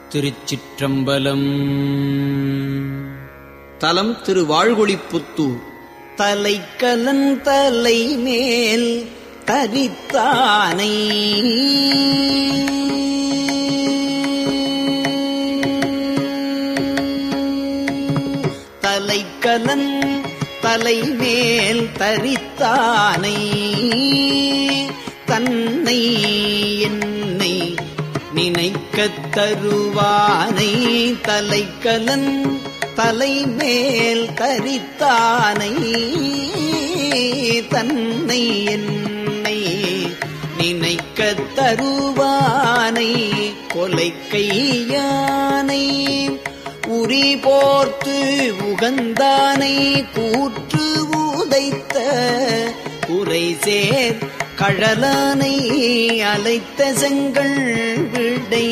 திருச்சிற்றம்பலம் தலம் திரு வாழ்கொழிப்புத்தூர் தலைக்கலன் தலை மேல் தரித்தானை தலைக்கலன் தலை மேல் தரித்தானை தன்னை என்னை நினைக்கத் தருவானை தலைக்கலன் தலை மேல் தரித்தானை தன்னை என்னை நினைக்கத் தருவானை கொலை கையானை உரி போர்த்து உகந்தானை கூற்று உதைத்த உரை சேர் கழலானை அலைத்த செங்கல் விடை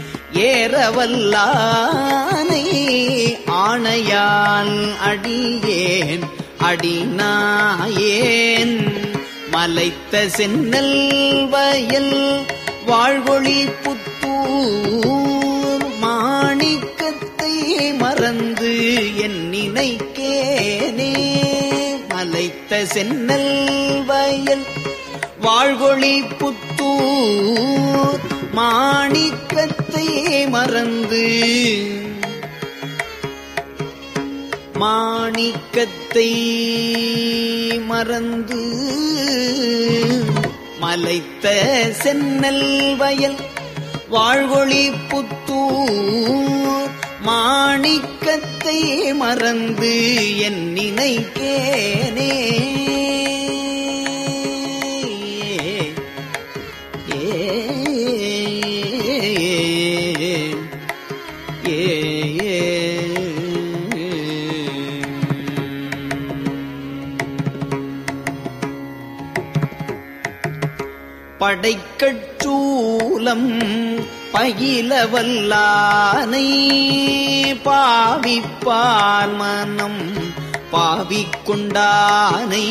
ஏறவல்லானை ஆணையால் அடியேன் அடிநாயேன் மலைத்த சென்னல் வயல் வாழ்வொளி புத்தூர் மாணிக்கத்தை மறந்து என் நினைக்கேனே மலைத்த சென்னல் வயல் வாழ்கொழி புத்தூர் மாணிக்கத்தை மறந்து மாணிக்கத்தை மறந்து மலைத்த சென்னல் வயல் வாழ்கொழி புத்தூர் மாணிக்கத்தை மறந்து என் நினைக்கேனே படைக்கச்சூலம் பயிலவல்லானை பாவிப்பார் மனம் பாவிக்கொண்டானை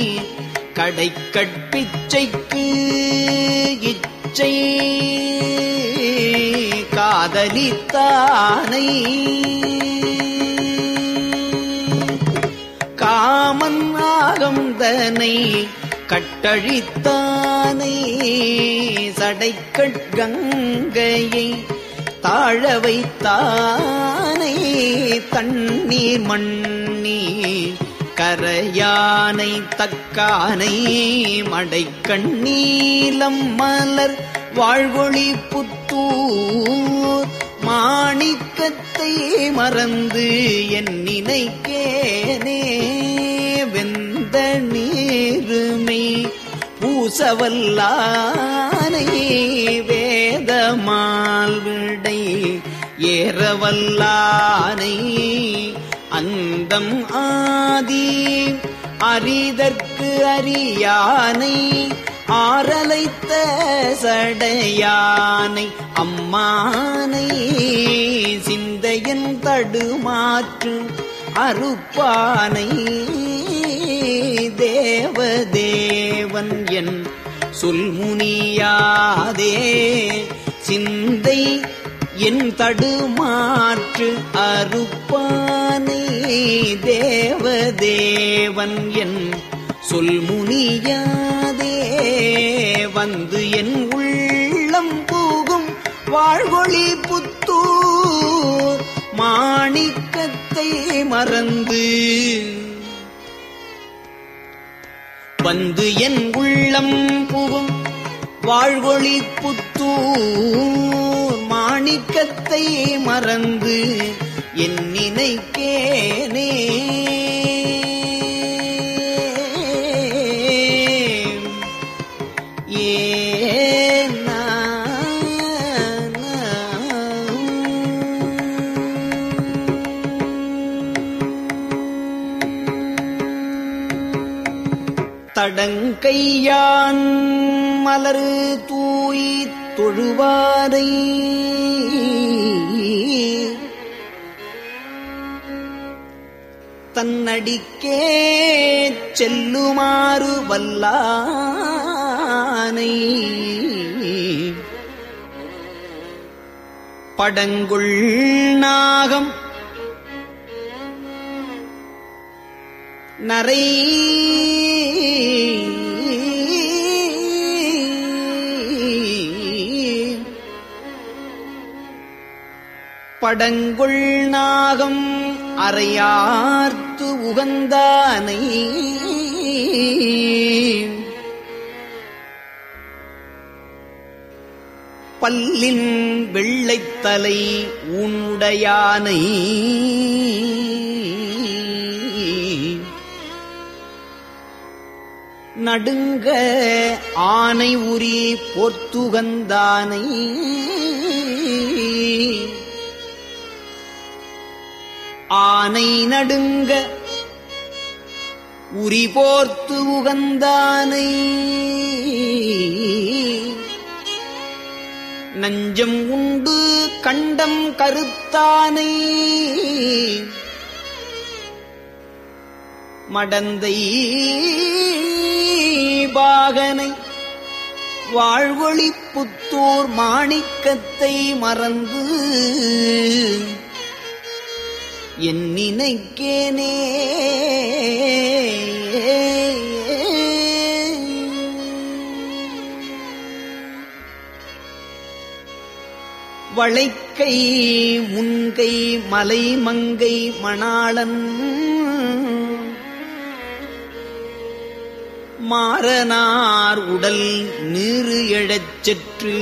கடைக்கட்பிச்சைக்கு இச்சை காதலித்தானை காமன் ஆகந்தனை கட்டழித்தானை சடைக்கட்கங்கையை தாழ வைத்தானை தண்ணீர் மண்ணி கரையானை தக்கானை மடைக்கண்ணீலம் மலர் வாழ்வொளி புத்தூர் மாணிக்கத்தை மறந்து என் நினைக்கேனே வெந்த நீருமை பூசவல்லானை வேதமால் விடை ஏறவல்லானை அந்தம் ஆதி அரிதற்கு அறியானை ஆரலைத்த சடையானை அம்மானை சிந்தையன் தடுமாற்று அறுப்பானை தேவதேவன் என் சொல்முனியாதே சிந்தை என் தடுமாற்று அறுப்பானை தேவதேவன் என் சொல்முனியாதே வந்து என் உள்ளம் பூகும் வாழ்வொளி புத்தூர் மாணிக்கத்தை மறந்து வந்து என் உள்ளம் புகும் வாழ்வொளி புத்தூர் மாணிக்கத்தை மறந்து என் நினைக்கேனே ஏனா தடங்கையான் மலரு தூய் தொழுவாரை தன்னடிக்கே செல்லுமாறு வல்லானை படங்குள் நாகம் நரை படங்குள் நாகம் அறையார்த்து உகந்தானை பல்லின் வெள்ளைத்தலை உண்டையானை நடுங்க ஆனை உரி பொத்துகந்தானை ஆனை நடுங்க உரி போர்த்து உகந்தானை நஞ்சம் உண்டு கண்டம் கருத்தானை மடந்தை பாகனை வாழ்வொளி புத்தூர் மாணிக்கத்தை மறந்து என் நினைக்கேனே வளைக்கை முன்கை மலை மங்கை மணாளன் மாறனார் உடல் நீரு எழச் செற்று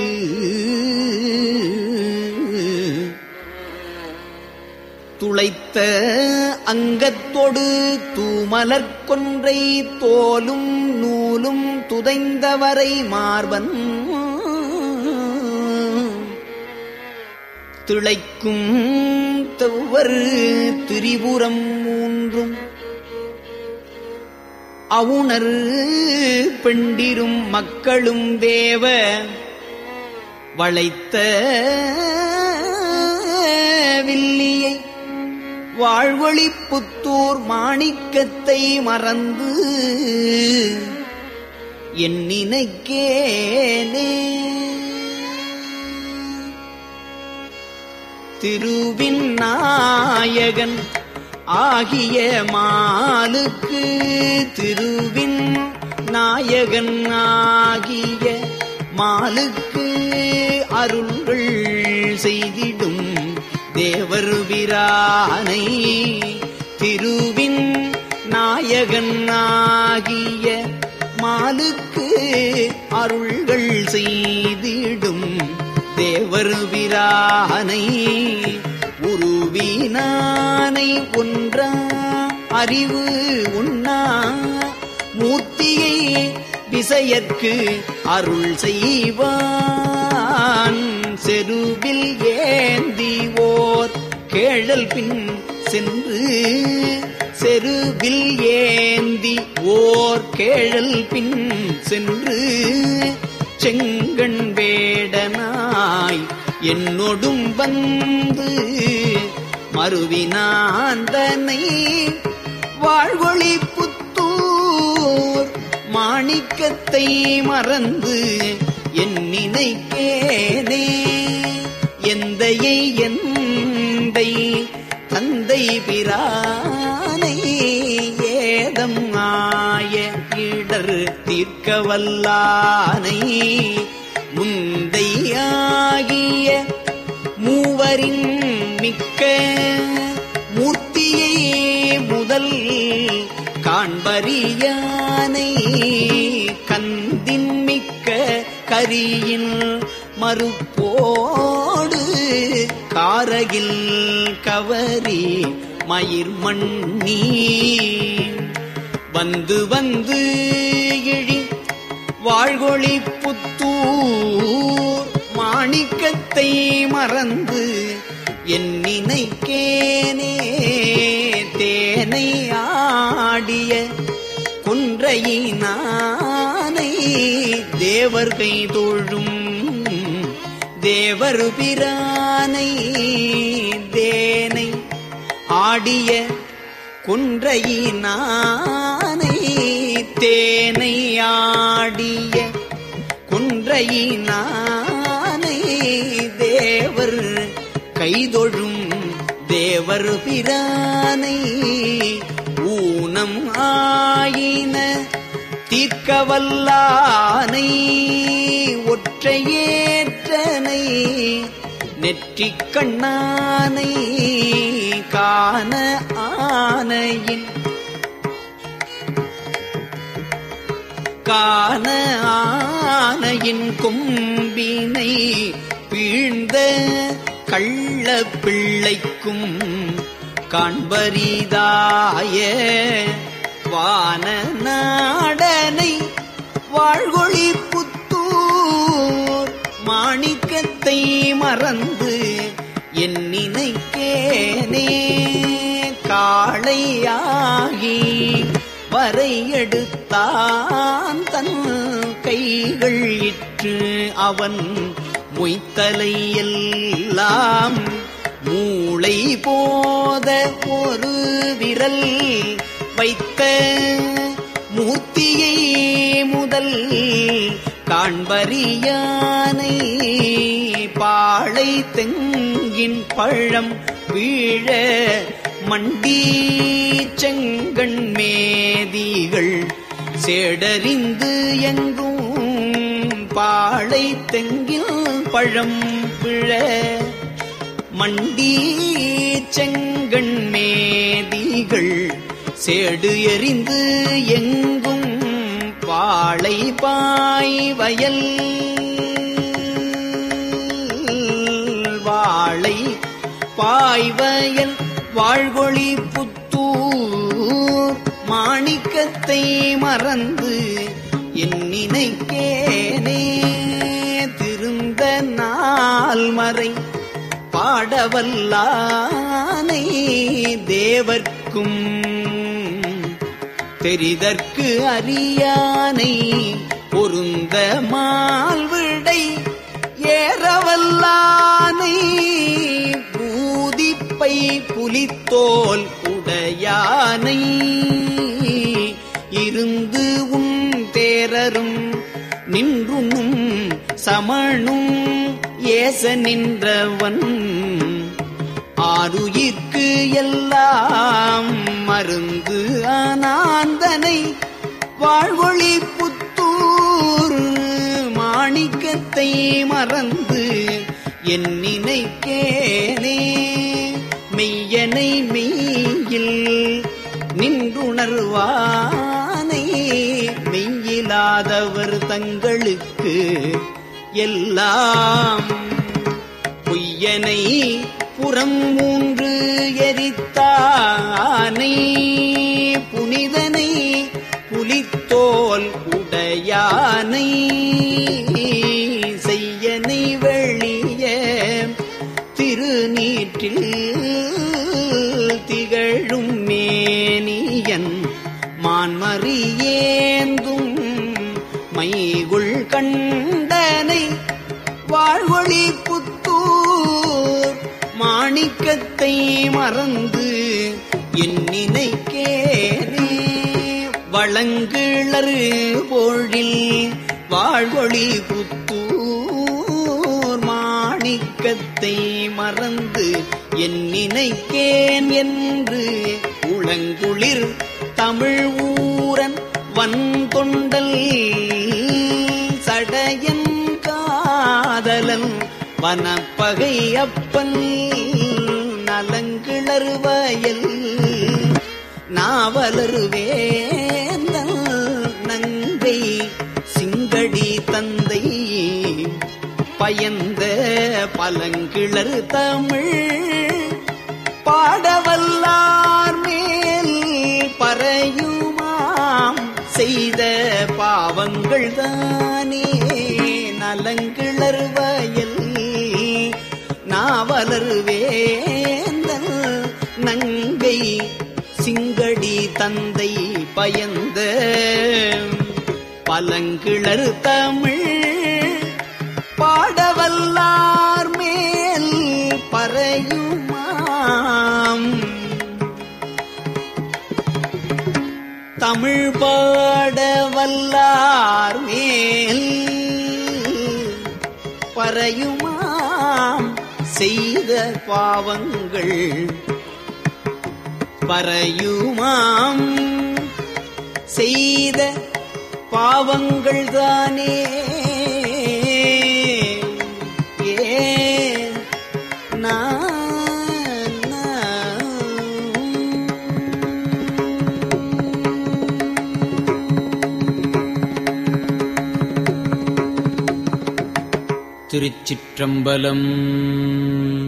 துளைத்த அங்கத்தொடு தூமலர் கொன்றை தோலும் நூலும் துதைந்தவரை மார்பன் திளைக்கும் தெவ்வர் திரிபுரம் மூன்றும் அவுணர் பெண்டிரும் மக்களும் தேவ வளைத்த வில்லியை வாழ்வொளி புத்தூர் மாணிக்கத்தை மறந்து என் நினைக்கேனே திருவின் நாயகன் ஆகிய மாலுக்கு திருவின் நாயகன் ஆகிய மாலுக்கு அருள்கள் செய்திடும் தேவர் பிரானை திருவின் நாயகன் ஆகிய மாலுக்கு அருள்கள் செய்திடும் தேவர் பிரானை உருவினானை ஒன்றா அறிவு உண்ணா மூர்த்தியை விசையற்கு அருள் செய்வான் செருவில் ஏந்தி ஓர் கேழல் பின் சென்று செருவில் ஏந்தி ஓர் கேழல் பின் சென்று செங்கண் வேடனாய் என்னொடும் வந்து மறுவினாந்தனை வாழ்வொளி புத்தூர் மாணிக்கத்தை மறந்து என் நினைக்கேனே எந்தையை எந்தை தந்தை பிரானை ஏதம் ஆய இடர் தீர்க்க வல்லானை முந்தையாகிய மூவரின் மிக்க மூர்த்தியை முதல் காண்பறியானை கந்தின் மிக்க கரியின் மறுப்போடு காரகில் கவரி மயிர் மண்ணி வந்து வந்து இழி வாழ்கொழி புத்தூர் மாணிக்கத்தை மறந்து என் நினைக்கேனே தேனை ஆடிய குன்றையினானை தேவர் கை தோழும் தேவர் பிரானை தேனை ஆடிய குன்றையினானை தேனை ஆடிய குன்றையினானை தேவர் கைதொழும் தேவர் பிரானை ஊனம் ஆயின தீர்க்கவல்லானை ஒற்றையேற்றனை நெற்றிக் கண்ணானை காண ஆனையின் காண ஆனையின் கொம்பினை வீழ்ந்த கள்ள பிள்ளைக்கும் காண்பரிதாய வான நாடனை வாழ்கொழி புத்தூர் மாணிக்கத்தை மறந்து என் நினைக்கேனே காளையாகி வரை எடுத்தான் தன் கைகள் இற்று அவன் மொய்த்தலை எல்லாம் மூளை போத ஒரு விரல் வைத்த மூர்த்தியை முதல் காண்பறியானை பாழை தெங்கின் பழம் வீழ மண்டி செங்கண் மேதிகள் சேடறிந்து எங்கும் பாழை தெங்கில் பழம் விழ மண்டி செங்கண் மேதிகள் சேடு எறிந்து எங்கும் பாளை பாய் வயல் வாழை பாய்வயல் வாழ்கொழி புத்தூர் மாணிக்கத்தை மறந்து என் நினைக்கேனே திருந்த நாள் மறை பாடவல்லானை தேவர்க்கும் தெரிதற்கு அறியானை பொருந்த மால்விடை ஏறவல்லானை பூதிப்பை புலித்தோல் உடையானை இருந்து உன் தேரரும் நின்றுணும் சமணும் ஏச நின்றவன் ஆருயிர்க்கு எல்லாம் மருந்து ஆனாந்தனை வாழ்வொளி புத்தூர் மாணிக்கத்தை மறந்து என் நினைக்கேனே மெய்யனை மெய்யில் நின்றுணர்வானை மெய்யிலாதவர் தங்களுக்கு எல்லாம் பொய்யனை புறம் மூன்று எரித்தானை புனிதனை புலித்தோல் உடையானை செய்யனை வெளிய திருநீற்றில் திகழும் மேனியன் மான்மறியேந்தும் மைகுள் கண்டனை வாழ்வொளி புத்தூர் மாணிக்கத்தை மறந்து என் நினைக்கேனே வளங்கிளறு பொழில் வாழ்வொளி புத்தூர் மாணிக்கத்தை மறந்து என் நினைக்கேன் என்று உளங்குளிர் தமிழ் ஊரன் வன்கொண்டல் சடையன் காதலன் வனப்பகை அப்பன் நலங்கிளர் வயல் நாவலர் வேந்தல் நங்கை சிங்கடி தந்தை பயந்த பலங்கிளர் தமிழ் பாடவல்லார் மேல் பறையுமாம் செய்த பாவங்கள் தானே நலங்கிளர் வயல் நாவலர் வேந்தல் நங்கை சிங்கடி தந்தை பயந்த பலங்கிளர் தமிழ் பாடவல்லார் மேல் பறையுமாம் தமிழ் பாடவல்லார் மேல் பறையுமாம் செய்த பாவங்கள் பறையுமாம் செய்த பாவங்கள் தானே ஏ நான் திருச்சிற்றம்பலம்